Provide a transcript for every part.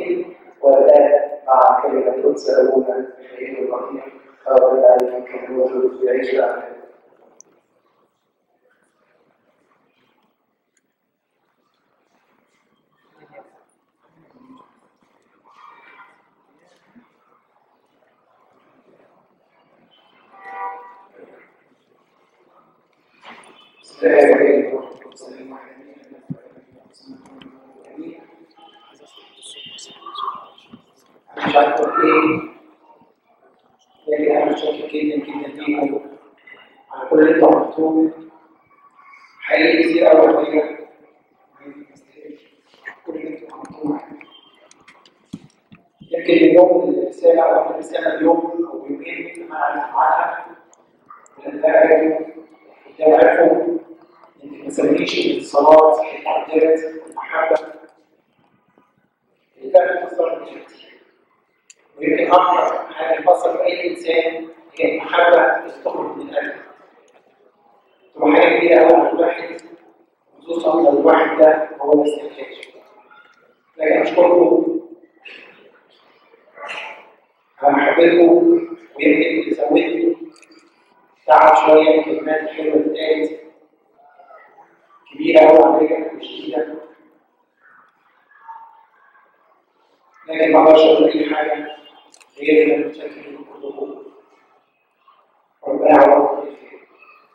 إبراهيم والآن مع كلمة تسألون بخير إبراهيم أو بالله يمكن الوجود في عيشة السلام عليكم ورحمة الله وبركاته مش عارف اقول ايه لكن انا متشكر جدا جدا ليكم على كل اللي انتوا عملتوه حقيقي كتير قوي الحقيقه كل اللي انتوا عملتوه يمكن اليوم الرساله او الرساله اليوم او يومين انا عارف عنها لان عرفوا ده عرفوا ان ما تسميش الصلاه التعبيرات المحبه اللي كانت تصدر كتير ويمكن اكثر حاجه تفسر في اي انسان هي المحبه اللي تخرج من القلب تبقى حاجه كبيره قوي على الواحد خصوصا لو الواحد ده هو ما يستحقش لكن اشكركم على محبتكم ويمكن اللي زودني تعب شويه الكلمات الحلوه اللي اتقالت كبيره قوي عليا وشديده لكن ما اقدرش اقول اي حاجه غير ان متشكر لكم كلكم ربنا يعوضكم بالخير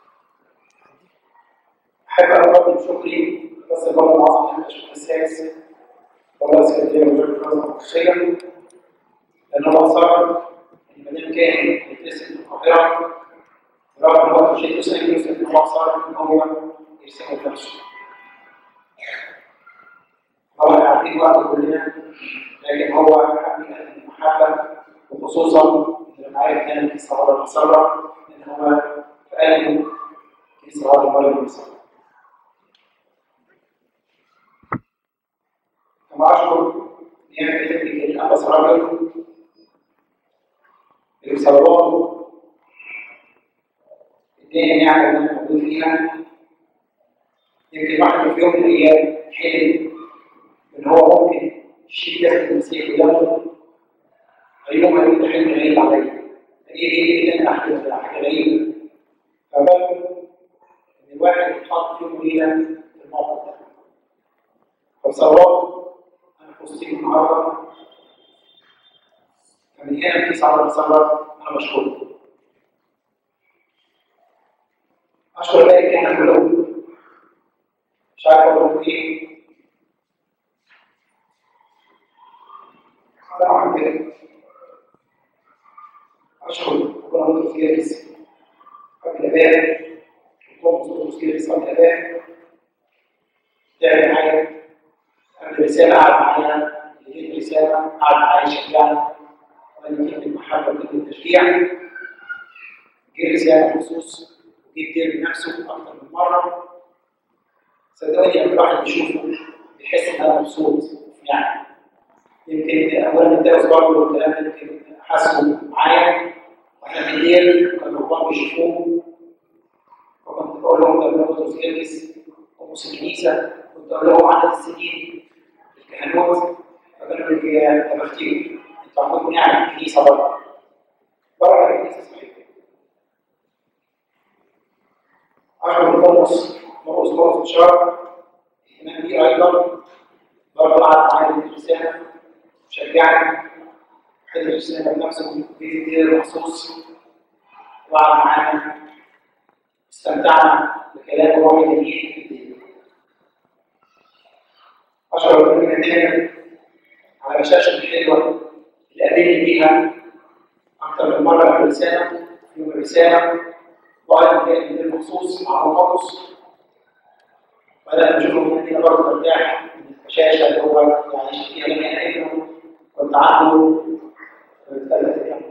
احب اقدم شكري بس البابا العظيم احمد شكر السادس بابا سكرتير وزاره النظام الشخصيه لان هو اصر ان ما دام كان يترسم في القاهره رغم ان هو شيء يسعد يوسف ان هو اصر ان هو يرسمه بنفسه طبعا عارفين وقت كلنا لكن هو حقيقه المحبه وخصوصا لما عرف كان في صلاه المسرة ان هو في قلبه في صلاه المريم المسرة كما اشكر نعمه ابني الانبا راجل اللي بصلواته اداني نعمه ان انا موجود فيها يمكن واحد في يوم من الايام حلم ان هو ممكن يشيل جسد المسيح ودمه فيوم قال ده حلم غريب عليا ايه ايه ايه انا احلم ده حاجه غريبه فبقى ان الواحد يتحط في يوم وليله في الموقف ده فبصراحه انا في وسطكم النهارده فمن هنا في صعب المسرة انا بشكركم اشكر باقي الكهنه كلهم مش عارف اقول لكم ايه انا عم كده اشكر ربنا يرضى فيها بس قبل الاباء وقوم صوت المشكله بس قبل الاباء تعمل معايا قبل الرساله قعد معايا لقيت رساله قعد معايا يشجعني وقال لي كلمه محبه وكلمه تشجيع جه رساله بخصوص وجه كتير بنفسه اكثر من مره صدقوني لما الواحد بيشوفه بيحس ان انا مبسوط يعني يمكن اولا الدرس برضه والكلام ده يمكن حاسه معايا واحنا في الليل كانوا الرهبان بيشوفوه فكنت بقول لهم ده بناخد سيركس وموسى الكنيسه كنت اقول لهم عدد السنين الكهنوت فقالوا لي يا بختيكم انتوا عندكم نعمه في الكنيسه بره بره الكنيسه صحيح اشهر مرقس مرقس مرقس بشار اهتمام بيه ايضا برضه قعد معايا في الرساله شجعني حد الرسالة بنفسه في كتير مخصوص وقعد معانا استمتعنا بكلام روحي جميل في الدين أشعر بأني نتكلم على بشاشة الحلوة اللي قابلني بيها أكثر من مرة في الرسالة في يوم الرسالة وأيضا كان بالمخصوص مع مرقس بدأت أشوفه مني أنا برضه برتاح من البشاشة اللي هو يعني فيها لما أنا ابنه كنت عنده ثلاث أيام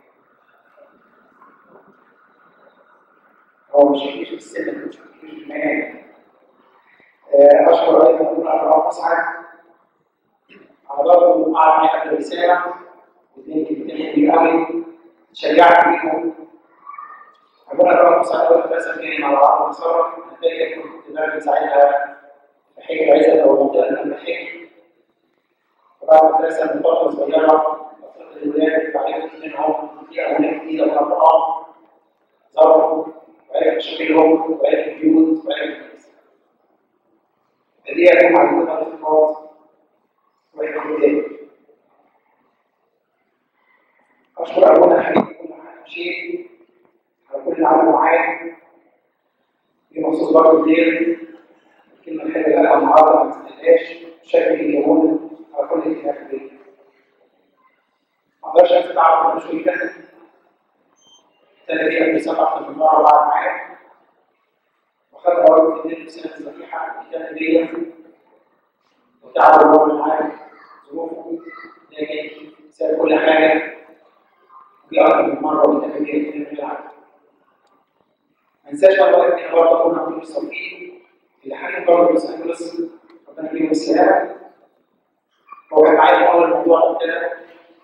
هو مش كبير في السن مش كبير في المكان أشكر أيضا أقول أبراهيم أسعد على برضه قعد معايا قبل الرسالة واثنين كلمتين حلوين قوي شجعت بيهم أقول أبراهيم أسعد أول ما كان على عرض المسار أنا فاكر كنت بعمل ساعتها في حجر عزت أو منطقة جنب الحجر بعد مدرسه من فتره صغيره فتره الولاد وعرفت منهم في اولاد جديده من القران ظهروا وعرفت شكلهم وعرفت البيوت وعرفت الناس هذه هي معلومات الارتباط وعرفت الولاد اشكر ابونا حبيبي كل شيء على كل اللي عمله معايا بمخصوص برضه الدير الكلمه الحلوه اللي قالها النهارده ما تنساهاش شكل اليهود على كل اهتمام الدير ما اقدرش انسى تعب مش كده السنه دي قبل سبع اكتر من مره وقعد معايا وخدت اوراق في الدير في سنه الصحيحه الكتاب دي وتعب الامور معايا ظروفه لكن ساب كل حاجه وجي اكتر من مره وتكبير الدين بالعكس ما انساش برضه ان انا برضه اكون عبد الصوفي اللي حكم برضه في لوس انجلوس ربنا يديله السلامه هو كان معايا في اول الموضوع كده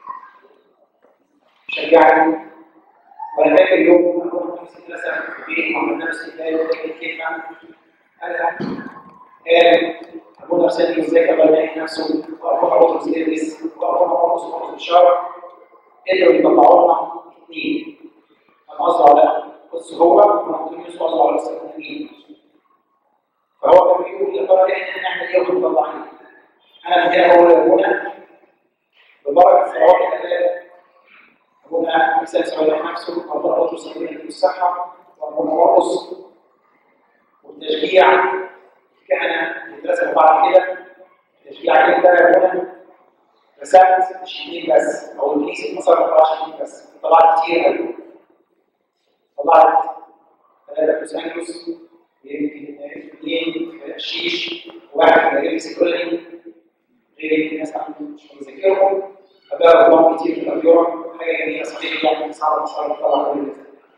شجعني وانا فاكر يوم انا كنت في المدرسه في البيت وعملنا نفس الكلام كلمه قالها قال ابونا ارسلني ازاي ابقى يلاقي نفسه وابونا بطرس يدرس وابونا بطرس بطرس بشاره قدروا يطلعوا لنا اثنين انا قصدي على بص هو منطقيوس قصدي على السكونيين فهو كان بيقول يا ترى احنا نعمل ايه ونطلع ايه؟ انا في اول ابونا ببركه صلوات الاداب ابونا مثال سؤال نفسه ابونا بطرس يديله الصحه وابونا بطرس والتشجيع كان المدرسه بعد كده تشجيع جدا يا ابونا رسمت مش اثنين بس او الكنيسه مصر ما طلعش اثنين بس طلعت كتير قوي طلعت ثلاثه في سانجوس يمكن اثنين في الشيش وواحد في مدارس الكلي غير يمكن ناس مش مذاكرهم فبقى رقم كتير في الافيون حاجه جميله صحيح يعني صعبه مش عارف طبعا كل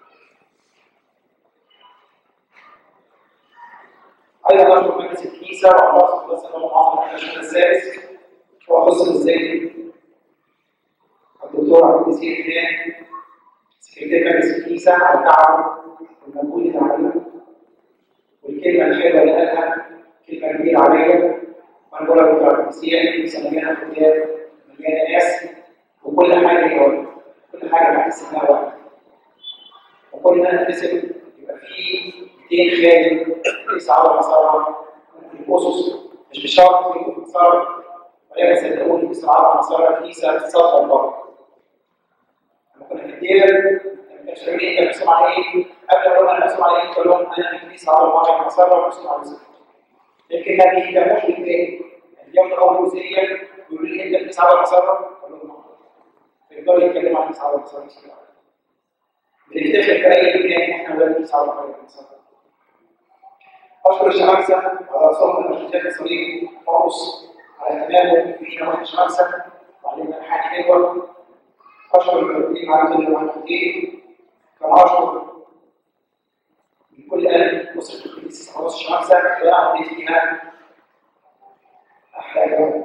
ايضا نشكر مجلس الكنيسه وعلاقه بس انا معظم الشهر السادس وأخص ازاي الدكتور عبد النسير كان سكرتير مجلس الكنيسة على تعبه والمجهود اللي عمله والكلمة الحلوة اللي قالها كلمة كبيرة عليا وأنا بقول لك دكتور عبد النسير الكنيسة مليانة خدام مليانة ناس وكل حاجة ليها وقت كل حاجة بحس لها وقت وكل ما أنا أكتسب يبقى في 200 خادم يسعوا مسارها ممكن أسس مش بشرط يكون مسار ولكن صدقوني بسرعات مسار الكنيسه تصدر بره. لما كنا في الدير ما كانش فاهمين انت بتسمع على ايه؟ قبل ما اقول انا بسمع على ايه؟ بقول لهم انا في الكنيسه على المواقع مسار وبسمع على ذكر. يمكن ما بيهتموش بالباقي. اليوم اول جزئيه يقولوا لي انت الكنيسه على مسار اقول لهم فيفضلوا يتكلموا عن الكنيسه على مسار بنفتخر في اي مكان احنا ولاد الكنيسه على مسار. اشكر الشمامسه على صوت الاشجار الصغير خالص على تمامه فينا واحد خمسة وعلمنا حاجة حلوة أشكر المدربين على كل واحد كتير كما أشكر من كل قلب أسرة الكنيسة خلاص خمسة وأنا عديت فيها أحلى جو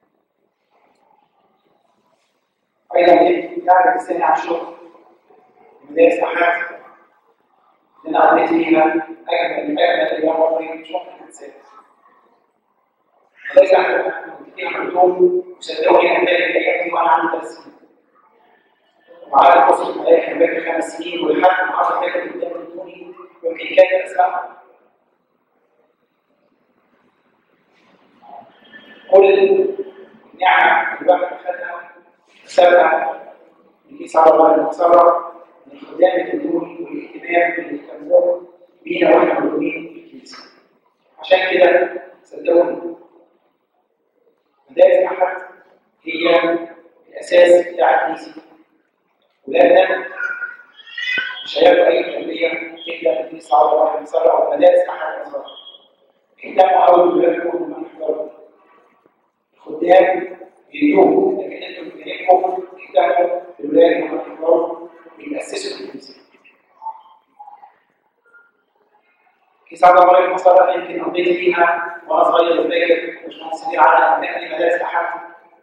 أيضا يعني السنة على الشغل مدارس أحد اللي أنا عديت فيها أجمل أجمل أيام عمري مش ممكن أنساها ليس كتير عندهم وصدقوني انا فاكر الايام دي وانا عندي ثلاث سنين. وعلى قصه الملائكه كان فاكر خمس سنين ولحد ما 10 فاكر قدام الدنيا يمكن كان اسمع كل نعمه الواحد اخذها سبعه الكيس على الله المكسره من خدام الدنيا والاهتمام اللي اهتموه بينا واحنا مؤمنين في الكنيسه. عشان كده صدقوني مدارس أحد هي الأساس بتاع الكنيسة. ولادنا مش هياخدوا أي تربية إلا في الكنيسة على الله المسرة أو مدارس أحد المسرة. اهتموا أوي بولادكم لما يحضروا. الخدام بيدوم لكن أنتم بتهمكم اهتموا بالولاد لما يحضروا بيتأسسوا في الكنيسة. كيس عبد الله المسارة يمكن قضيت فيها وانا صغير وفاكر مش مصري على ابناء مدارس احد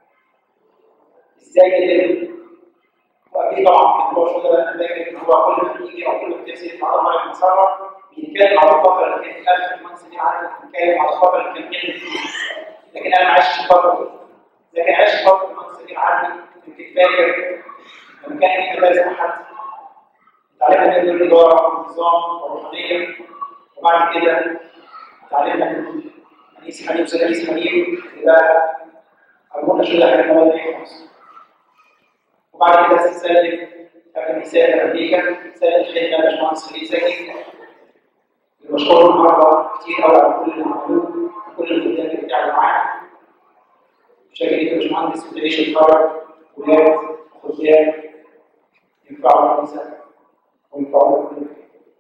ازاي قدر واكيد طبعا كان هو شغل انا فاكر ان هو كل ما بيجي او كل ما بتمسك مع الله المسارة بيتكلم على الفتره اللي كانت قبل في المنصب على بيتكلم على الفتره اللي كان بيعمل فيها لكن انا ما عشتش الفتره دي لكن عاش فتره المهندس سمير عدلي يمكن فاكر لما كان في مدارس احد اتعلمنا من الاداره والنظام والروحانيه وبعد كده اتعلمنا من انيس حبيب استاذ انيس حبيب يبقى ابونا شو ده كان هو في مصر وبعد كده سلم قبل ما يسافر امريكا سلم الخدمه باشمهندس خليل زكي اللي بشكره النهارده كتير قوي على كل اللي عملوه وكل الخدمات اللي بتعملوا معانا شاكر ليك يا باشمهندس وتعيش الفرج ولاد وخدام ينفعوا الكنيسه وينفعونا كلنا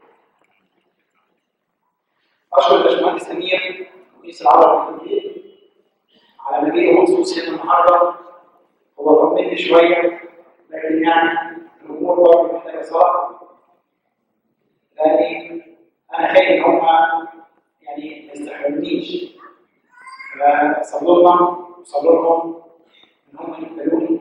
اشكر الباشمهندس امير رئيس العرب الكبير على مجيئه مخصوص هنا النهارده هو طمني شويه لكن يعني الامور برضه محتاجه صلاه لان انا خايف ان هم يعني ما يستحملونيش فصلوا لنا وصلوا لهم ان هم يقبلوني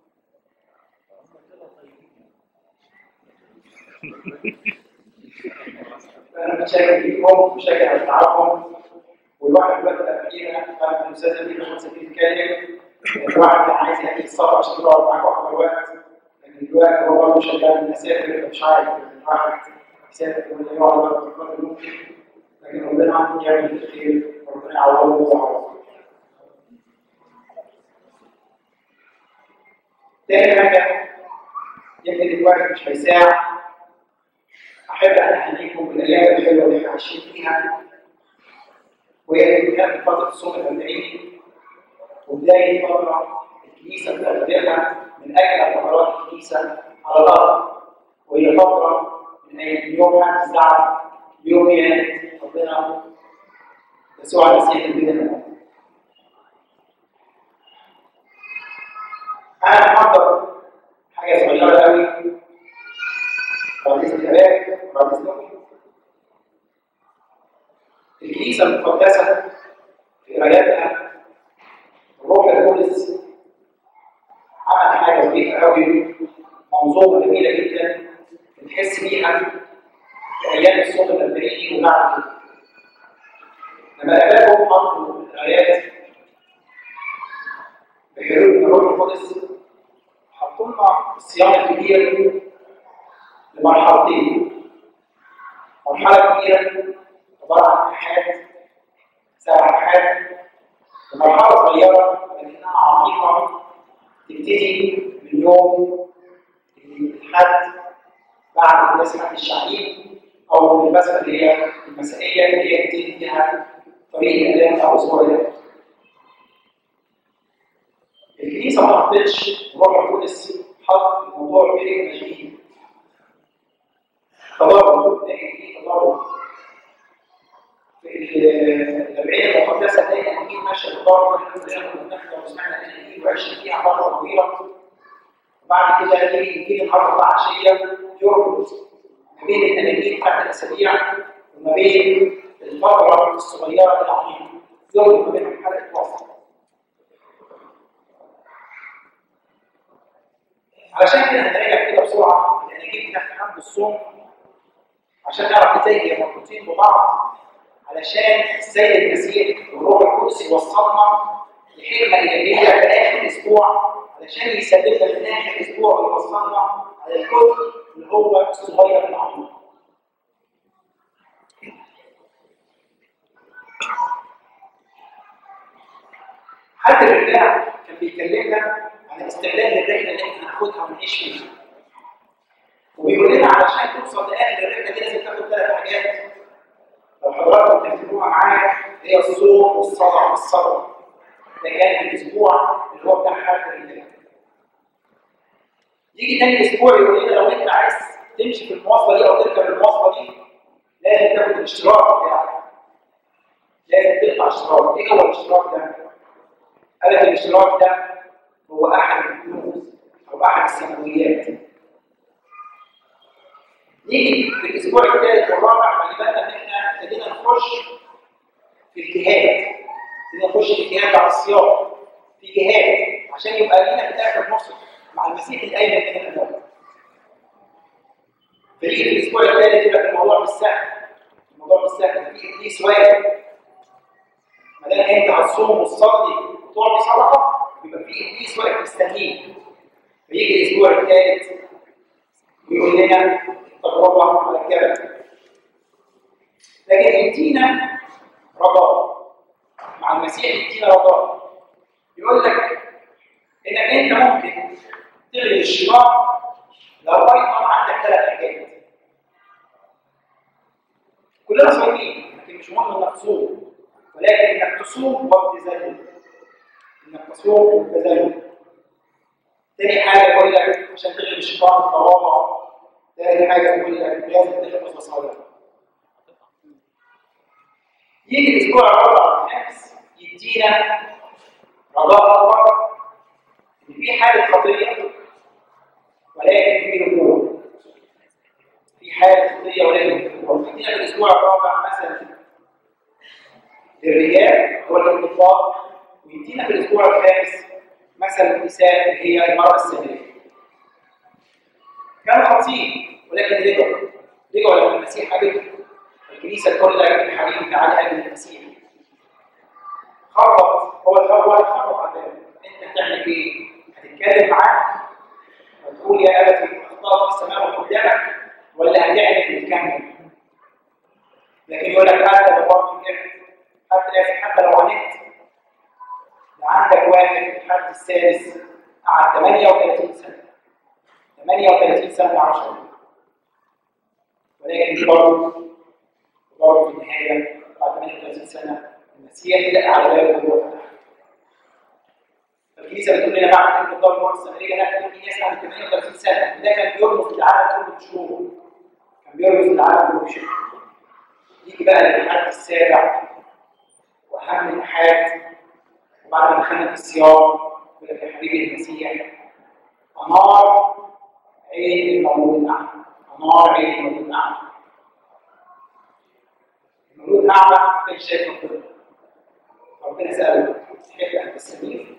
انا متشكر ليكم ومتشكر على تعبكم والواحد دلوقتي الاخيره كان الاستاذ امير خمسه بيتكلم الواحد كان عايز يحكي الصبر عشان يقعد معاكم اكتر وقت لكن دلوقتي هو برضه شغال مسافر فمش عارف الواحد يسافر ولا يقعد وقت القدر ممكن لكن ربنا يعمل الخير وربنا يعوضه ويعوضه. تاني حاجه يمكن الواحد مش هيساعد احب ان اهنيكم بالايام الحلوه اللي احنا عايشين فيها وهي كانت فتره الصوم الاربعين وبدايه فتره الكنيسه بتعتبرها من اجل فترات الكنيسه على الارض وهي فتره من ايام يوم حد الزعل يوم قيامه ربنا يسوع المسيح البدايه انا محضر حاجه صغيره قوي بعد اذن الاباء بعد اذنكم الكنيسه المقدسه في قراياتها الروح القدس عمل حاجه ظريفه قوي منظومه جميله جدا بنحس بيها في ايام الصوم الاربعيني وبعد كده لما الاباء حطوا القرايات بحلول من الروح القدس حطوا لنا الصيام الكبير لمرحلتين مرحله كبيره عباره عن احاد سبع احاد ومرحله صغيره لكنها عميقه تبتدي من يوم الحد بعد قداس حد الشعبين او المسألة اللي هي المسائيه اللي هي بتبتدي فيها طريق الاعلان او اسبوع الاعلان الكنيسه ما حطتش الروح القدس حط الموضوع بحكمه شديده تضارب لكن في تضارب الأدعية المقدسة دايما أكيد ماشية بالضرب نحن كلنا كنا وسمعنا الأناجيل وعشنا فيها فترة طويلة وبعد كده يجي يجي النهارده العشية يربط ما بين الأناجيل بتاعت الأسابيع وما بين الفترة الصغيرة العظيمة يربط ما بينهم حلقة وسط علشان كده هنراجع كده بسرعة الأناجيل بتاعت حمد الصوم عشان نعرف ازاي هي مربوطين ببعض علشان السيد المسيح والروح القدس يوصلنا لحكمه الهيه في اخر الاسبوع علشان يسلمنا في اخر الاسبوع ويوصلنا على الجزء اللي هو الصغير العظيم. حد الرجال كان بيكلمنا عن استعداد للرحله اللي احنا هناخدها ونعيش فيها. وبيقول لنا علشان توصل لاخر الرحله دي لازم تاخد ثلاث حاجات لو حضراتكم تكتبوها معايا هي الصوم والصلاه والصبر ده كان الاسبوع اللي هو بتاع حرب الرجال يجي تاني اسبوع يقول لنا لو انت عايز تمشي في المواصله دي او تركب المواصله دي لازم تاخد الاشتراك بتاعك لازم تقطع اشتراك ايه هو الاشتراك ده؟ قال لك الاشتراك ده هو احد الكنوز او احد السماويات نيجي في الاسبوع الثالث والرابع خلي بالنا ان احنا ابتدينا نخش في الجهاد ابتدينا نخش في الجهاد على الصيام في جهاد عشان يبقى لينا في الاخر نصر مع المسيح الايمن من الامام فيجي في الاسبوع الثالث يبقى الموضوع مش سهل الموضوع مش سهل في ابليس واقف ما دام انت هتصوم وتصلي وتعطي صدقه يبقى في ابليس واقف مستنيك فيجي الاسبوع الثالث ويقول لنا التجربه على الجبل لكن يدينا رجاء مع المسيح يدينا رجاء يقول لك انك انت ممكن تغلب الشيطان لو ايضا عندك ثلاث حاجات كلنا صايمين لكن مش مهم انك تصوم ولكن انك تصوم وبتذلل انك تصوم وبتذلل تاني حاجه يقول لك عشان تغلب الشيطان التواضع تاني حاجه يقول لك لازم تحفظ وصايا يجي الاسبوع الرابع والخامس يدينا رجاء اكبر ان في حاله خطيه ولكن في رجوع في حاله خطيه ولكن في رجوع يدينا في الاسبوع الرابع مثلا للرجال هو الانتفاض ويدينا في الاسبوع الخامس مثلا النساء اللي هي المراه السامريه كانوا خاطئين ولكن رجعوا رجعوا لما المسيح قابلهم الكنيسه تقول لك يا حبيبي تعالى قابل المسيح خبط هو هو خبط على الباب انت بتعمل ايه؟ هتتكلم معاه وتقول يا ابتي اخطات في السماء قدامك ولا هتعرف وتكمل لكن يقول لك حتى لو برضه حتى لازم حتى لو عانيت ده عندك واحد الحد السادس قعد 38 سنه 38 سنه 10 ولكن برضه برضه في النهايه بعد 38 سنه المسيح لقى على بابه وهو فتح الكنيسه بتقول لنا بعد كلمه دار المره السامريه لا في ناس عند 38 سنه وده كان بيرمز للعالم كله بشهور كان بيرمز للعالم كله بشهور يجي بقى للحد السابع واهم الاحاد وبعد ما دخلنا في الصيام يقول لك يا حبيبي المسيح انار عين المولود اعمى انار عين المولود اعمى المولود اعمى كان شايف ربنا ربنا ساله تحب ان تستمير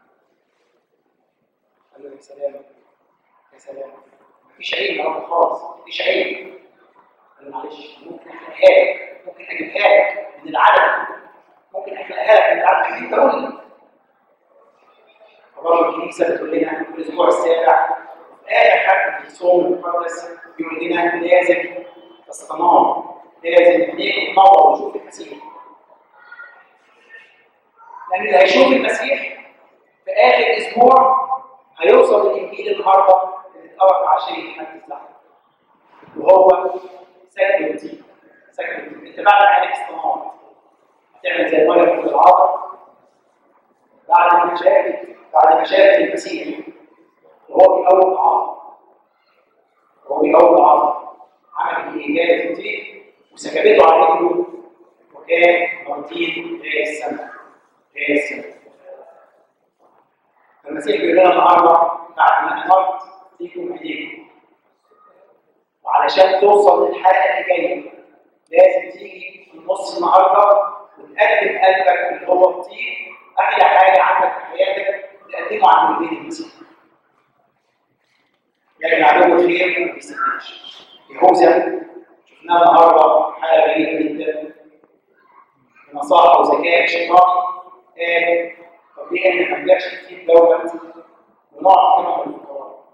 قال له يا سلام يا سلام مفيش عين يا رب خالص مفيش عين قال له معلش ممكن احرقها لك ممكن اجيبها لك من العدد ممكن احرقها لك من العدد انت قول لي فبرضه الكنيسه بتقول لنا في الاسبوع السابع اخر حاجه في الصوم المقدس بيقول لنا لازم تستنار لازم عينيك تنور وتشوف المسيح لان اللي هيشوف المسيح في اخر اسبوع هيوصل للانجيل النهارده اللي اتقرا في عشرين حد الزحمه وهو سكن الدين سكن الدين انت بعد ما عينك استنار هتعمل زي مريم في العصر بعد ما شافت بعد ما شافت المسيح وهو بيقوم العصر وهو بيقوم العصر عمل ايه؟ جابت الدين وسكبته على رجله وكان مرتين جاي السماء جاي السماء فالمسيح بيقول لنا النهارده بعد ما انرت ليكم ايديكم وعلشان توصل للحلقه اللي جايه لازم تيجي في النص النهارده وتقدم قلبك اللي هو الطين احلى حاجه عندك في حياتك تقدمه عند ايدين المسيح لكن عدو الخير ما بيستناش يهوذا شفناه النهارده حاله غريبه جدا بنصائح وذكاء شيطاني قال طب ليه احنا ما نبيعش كتير دوت ونقعد كده من الفقراء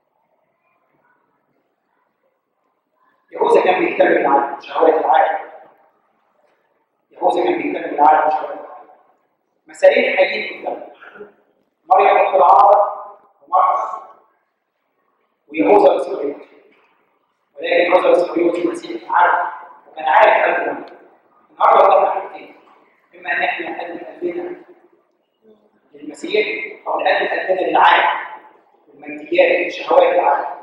يهوذا كان بيهتم بالعالم شهوات العالم يهوذا كان بيهتم بالعالم وشهوات العالم مثالين حقيقيين قدامنا مريم اخت العازر ومرثا ويهوذا الاسرائيلي ولكن يهوذا الاسرائيلي المسيح عارف وكان عارف قلبه النهارده قدامنا حاجتين اما ان احنا نقدم قلبنا للمسيح او نقدم قلبنا للعالم والماديات وشهوات العالم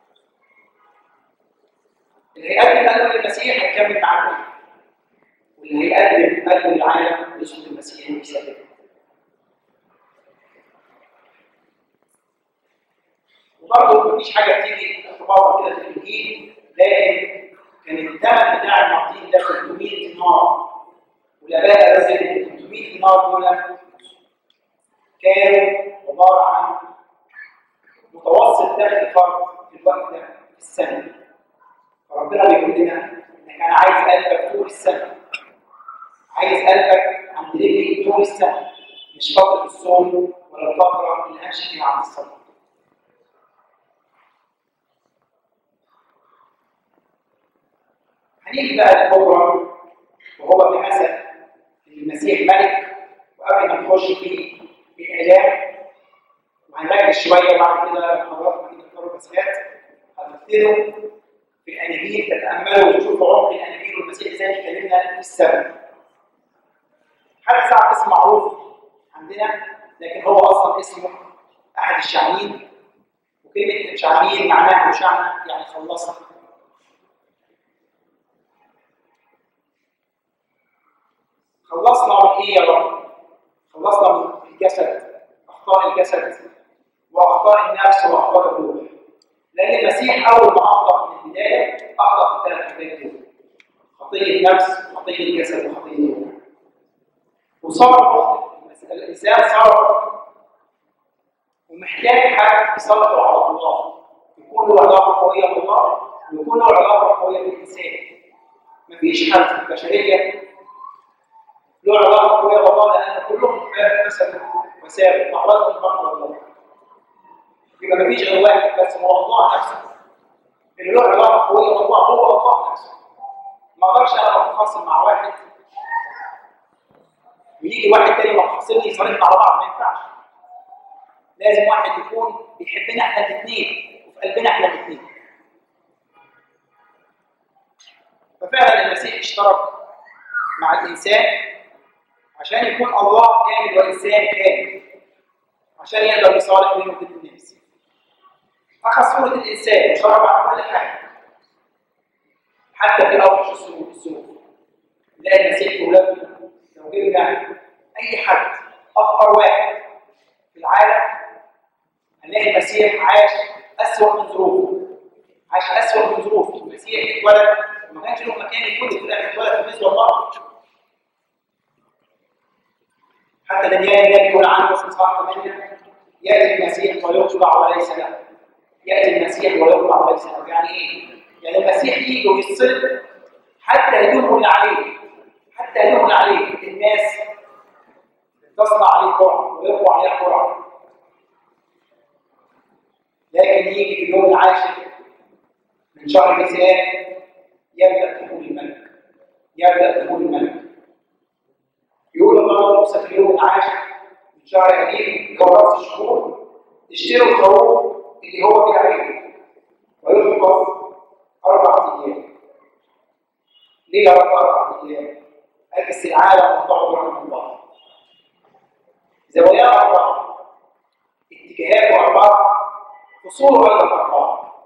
اللي هيقدم قلبه للمسيح هيكمل معاه واللي هيقدم قلبه للعالم يسلم المسيح ويسلمه وبرضه مفيش حاجه بتيجي ارتباطا كده في الانجيل لكن كان الثمن بتاع المعطين ده 300 دينار والاباء رزق 300 دينار دول كانوا عباره عن متوسط دخل فرد في الوقت ده في السنه فربنا بيقول لنا انك انا عايز قلبك طول السنه عايز قلبك عند رجلي طول السنه مش فتره الصوم ولا الفقره اللي امشي فيها عند الصلاه هنيجي بقى للكبرى وهو بحسب المسيح ملك وقبل ما نخش في الالام وهنركز شويه بعد كده محاضرات مدينه الكربسات هتبتدوا في الاناجيل تتاملوا وتشوفوا عمق الاناجيل والمسيح ازاي اتكلمنا في السبب. حد صعب اسم معروف عندنا لكن هو اصلا اسمه احد الشعنين وكلمه شعنين معناها مشعنه يعني خلصنا. خلصنا من ايه يا رب؟ خلصنا من الجسد اخطاء الجسد واخطاء النفس واخطاء الروح. لان المسيح اول ما اخطا من البدايه اخطا في الثلاث حاجات دول. خطيه نفس وخطيه جسد وخطيه روح. وصار مخطئ الانسان صار ومحتاج حد يسلطه على الله يكون له علاقه قويه بالله ويكون له علاقه قويه بالانسان. مفيش حد في البشريه له علاقه قويه بالله لان كلهم كسبوا وسابوا تعرضوا لمرض الله. يبقى مفيش غير واحد بس هو الله نفسه. اللي له علاقه قويه بالله هو الله نفسه. ما اقدرش انا اتخاصم مع واحد ويجي واحد تاني مخاصمني يصالحنا على بعض ما ينفعش. لازم واحد يكون بيحبنا احنا الاثنين وفي قلبنا احنا الاثنين. ففعلا المسيح اشترك مع الانسان عشان يكون الله كامل وانسان كامل عشان يقدر يصالح بينه وبين الناس اخذ صوره الانسان وشرب على كل حاجه حتى في اوحش الظروف الظروف نلاقي المسيح في ولاده لو جبنا اي حد افقر واحد في العالم هنلاقي المسيح عاش اسوء من ظروفه عاش اسوء من ظروفه المسيح اتولد وما كانش له مكان يتولد في الاخر اتولد في مثل الله حتى دانيال النبي يقول عنه في اصحاح 8 ياتي المسيح ويطلع وليس له ياتي المسيح ويطلع وليس له يعني ايه؟ يعني المسيح يجي ويصلب حتى هدومه اللي عليه حتى هدومه اللي عليه الناس تصنع عليه قرعه ويقوى عليه قرعه لكن يجي في اليوم العاشر من شهر نيسان يبدا دخول الملك يبدا دخول الملك يقول الله موسى في اليوم العاشر من شهر ابريل اللي هو راس الشهور اشتروا الخروف اللي هو بالعين ويحفظ اربع ايام ليه يا رب اربع ايام؟ اكس العالم مفتوح عن الله زواياه اربعه اتجاهاته اربعه فصوله ايضا اربعه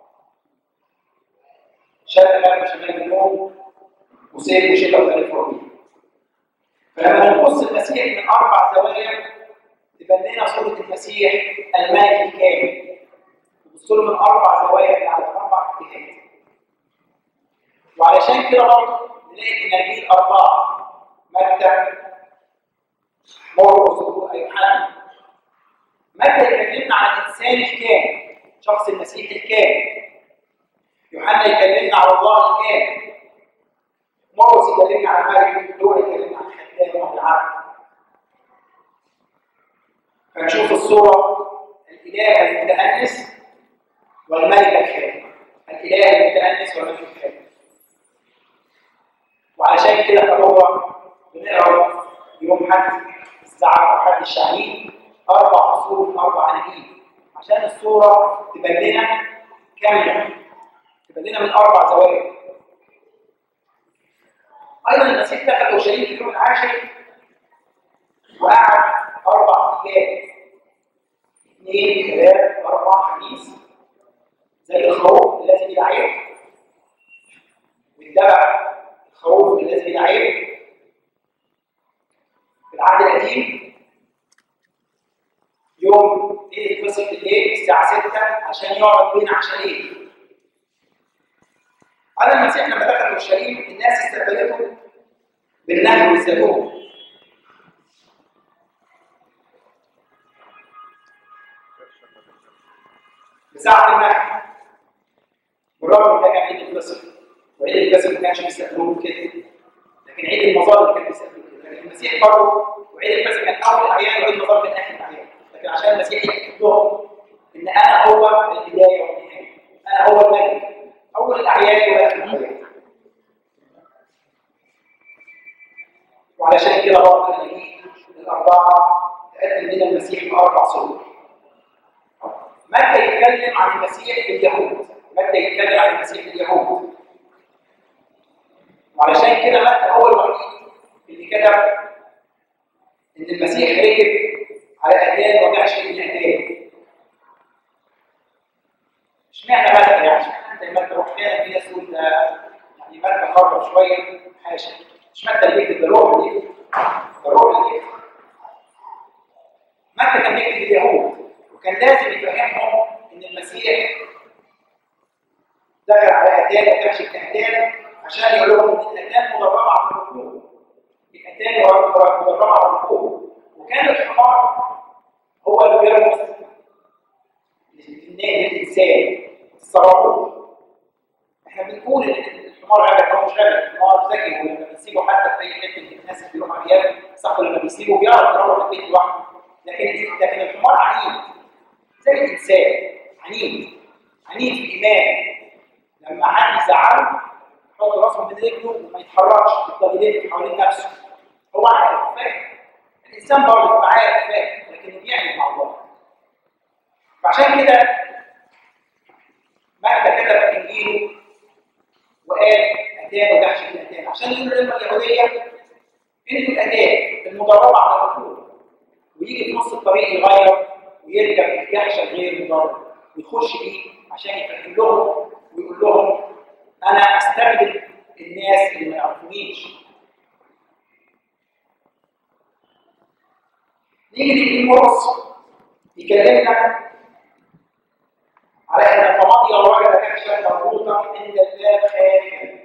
شرق غرب شمال جنوب وصيف وشتاء وخريف وربيع فلما نبص المسيح من اربع زوايا تبان لنا صوره المسيح الملك الكامل نبص له من اربع زوايا على اربع اتجاهات وعلشان كده برضه نلاقي الاناجيل اربعه متى مرقس ويوحنا متى يكلمنا عن الانسان الكامل شخص المسيح الكامل يوحنا يكلمنا على الله الكامل مرقس يكلمنا عن الملك لوقا يكلمنا عن الخدام وعن العبد فنشوف الصورة الإله المتأنس والملك الخادم الإله المتأنس والملك الخادم وعلشان كده فهو بنقرا يوم حد الساعة حد الشعبين أربع فصول من أربع أناجيل عشان الصورة تبان لنا كاملة تبان لنا من أربع زوايا ايضا المسيح دخل اورشليم في اليوم العاشر وقعد اربع ايام اثنين ثلاث اربع حديث زي الخروف الذي بلا عيب والدبع الخروف الذي بلا عيب في العهد القديم يوم ليله الفصل بالليل الساعه 6 عشان يقعد بين عشانين على المسيح لما دخل اورشليم الناس استقبلته بالنهر والزيتون بساعة النهر بالرغم ان ده كان عيد الفصل وعيد الفصل ما كانش بيستقبلوه كده لكن عيد المظال كان بيستقبلوه كده لكن المسيح برضه وعيد الفصل كان اول الاعياد وعيد المظال كان اخر الاعياد لكن لكن عشان المسيح يكتب لهم ان انا هو البدايه والنهايه انا هو الملك اول الاعياد واخر الاعياد وعلشان كده برضه الاناجيل الاربعه تقدم لنا المسيح باربع صور متى يتكلم عن المسيح اليهود متى يتكلم عن المسيح اليهود وعلشان كده متى هو الوحيد اللي كتب ان المسيح ركب على اتان وجعش ابن اتان اشمعنى متى يعني اشمعنى انت لما تروح فعلا في ناس تقول ده يعني متى خرب شويه حاشا مش متى اللي بيكتب ده الروح اللي بيكتب ده الروح اللي بيكتب متى كان بيكتب اليهود وكان لازم يفهمهم ان المسيح دخل على اتان وجعش ابن اتان عشان يقول لهم ان الاتان مدربه على الركوب الاتان مدربه على الركوب وكان الحمار هو اللي بيرمز للانسان الصراحه احنا بنقول ان الحمار غبي هو مش غبي الحمار ذكي ولما بنسيبه حتى في اي حته الناس اللي بيروحوا عليها صح لما بيسيبه بيعرف يروح البيت لوحده لكن لكن الحمار عنيد زي الانسان عنيد عنيد في ايمان لما حد يزعله يحط راسه من رجله وما يتحركش يفضل يلف حوالين نفسه هو عارف فاهم الانسان برضه بيبقى عارف فاهم لكنه بيعمل مع الله فعشان كده متى كتب في انجيله وقال اتان ودحش الاتان عشان يقول للامه اليهوديه انتوا الاتان المدربه على الركوب ويجي في نص الطريق يغير ويركب الجحش غير مدرب ويخش بيه عشان يفهم لهم ويقول لهم انا استخدم الناس اللي ما يعرفونيش نيجي للدين مرقس يكلمنا على ان فمضي وجد كبشا مربوطا عند الباب خارجا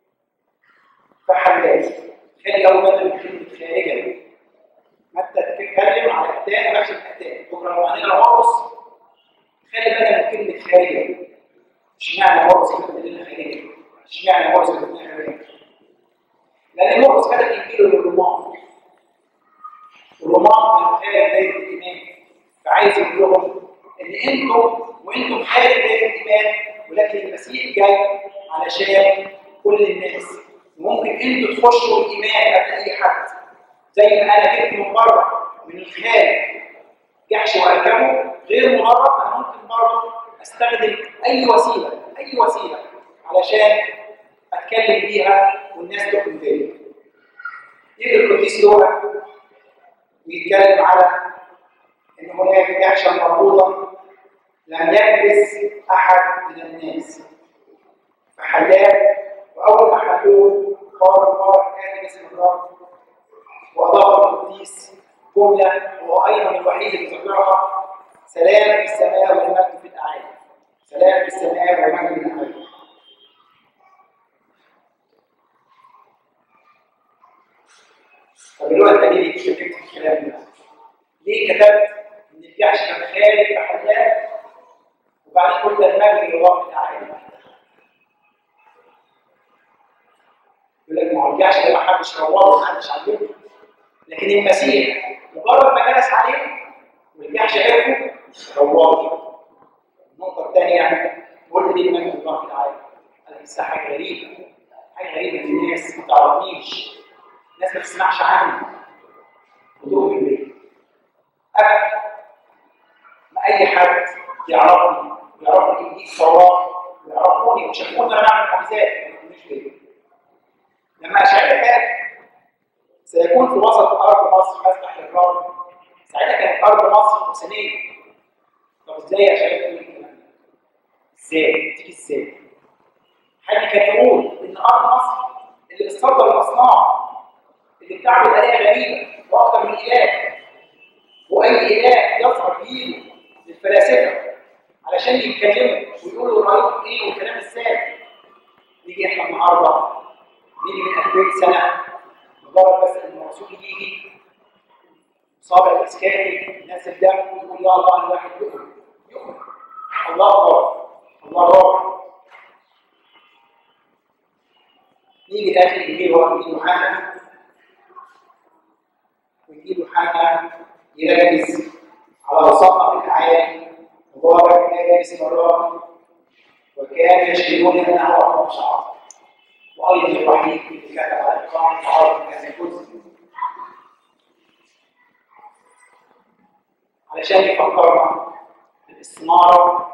فحلاه خلي اول بدل من كلمه خارجا متى تتكلم على التاني نفس الاتان بكره لو هنقرا مرقس خلي بدل من كلمه خارجا اشمعنى مرقس كتب لنا خارجا اشمعنى مرقس كتب لنا خارجا لان مرقس كتب انجيله للرومان الرومان كانوا خارج دايره الايمان فعايز يقول لهم ان انتم وانتم خارج دايره الايمان ولكن المسيح جاي علشان كل الناس ممكن انتوا تخشوا الايمان قبل اي حد زي ما انا جبت من بره من الخارج جحش واركبه غير مهرب انا ممكن برضه استخدم اي وسيله اي وسيله علشان اتكلم بيها والناس تؤمن بيا يجي القديس لوقا ويتكلم على ان هناك جحشا مربوطا لم يلبس احد من الناس فحلاه واول ما حلوه قال الله كان باسم الرب واضاف القديس جمله هو ايضا الوحيد اللي ذكرها سلام في السماء والمجد في الاعالي سلام في السماء والمجد في الاعالي طب اللي انت ليه كتبت الكلام ده؟ ليه كتبت ان الجحش كان خارج فحلاه وبعدين قلت المجد لله في الاعالي يقول لك ما هو الجحش ده ما حدش رواه ما حدش علمه لكن المسيح مجرد ما جلس عليه والجحش عرفه رواه النقطة الثانية قلت ليه المجد لله في الاعالي؟ قال لسه حاجة غريبة حاجة غريبة ان الناس ما تعرفنيش الناس ما تسمعش عني وتؤمن بيا أبدا ما أي حد يعرفني يعرفني إني صواب يعرفوني وشافوني أنا بعمل معجزات مش بيا لما أشعر قال سيكون في وسط أرض مصر مسبح للرب ساعتها كانت أرض مصر حسينية طب إزاي يا شباب تقول الكلام ده؟ إزاي؟ تيجي إزاي؟ حد كان يقول إن أرض مصر اللي بتصدر الأصنام اللي بتعبد آلهة غريبة وأكثر من إله وأي إله يظهر بإيده للفلاسفة علشان يتكلموا ويقولوا رأيكم إيه والكلام السائل نيجي إحنا النهاردة نيجي من 2000 سنة مجرد بس إن الرسول يجي صابع الإسكافي ينزل دم ويقول يا الله الواحد يؤمن يؤمن الله أكبر الله أكبر نيجي لآخر الإنجيل هو إنجيل يوحنا وإنجيل يوحنا يركز على واوصفنا في العالم مبارك الذي اسم الرب وكان يشهدون انه هو مش عظيم وايضا الوحيد اللي كتب على اقامه عظيم كان الجزء علشان يفكرنا بالاستناره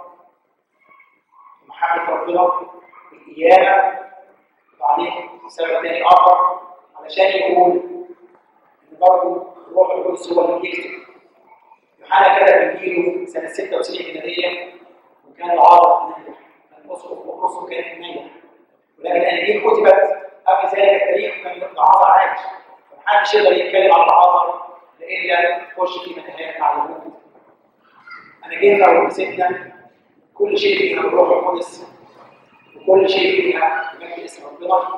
ومحبه ربنا والاجابه وبعدين سبب تاني اخر علشان يقول ان برضه الروح القدس هو اللي بيكتب يوحنا كتب انجيله سنه 96 ميلاديه وكان العرض ناجح الاسقف والرسل كانت ناجحه ولكن الانجيل كتبت قبل ذلك التاريخ كان العذر عايش فمحدش يقدر يتكلم عن العذر الا يخش في متاهات مع الوجود انا جينا ومسكنا كل شيء فيها الروح القدس وكل شيء فيها بمجد اسم ربنا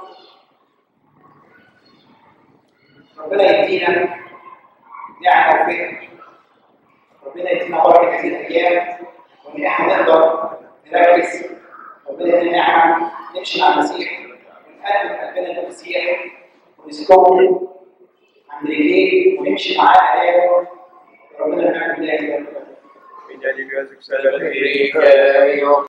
ربنا يدينا نعمه وفهم ربنا يدينا بركه هذه الايام وان احنا نقدر نركز ربنا يدينا نعمه نمشي مع المسيح ونقدم قلبنا للمسيح ونسكبه عند رجليه ونمشي معاه ايام ربنا يعمل بيها Ella vivió a su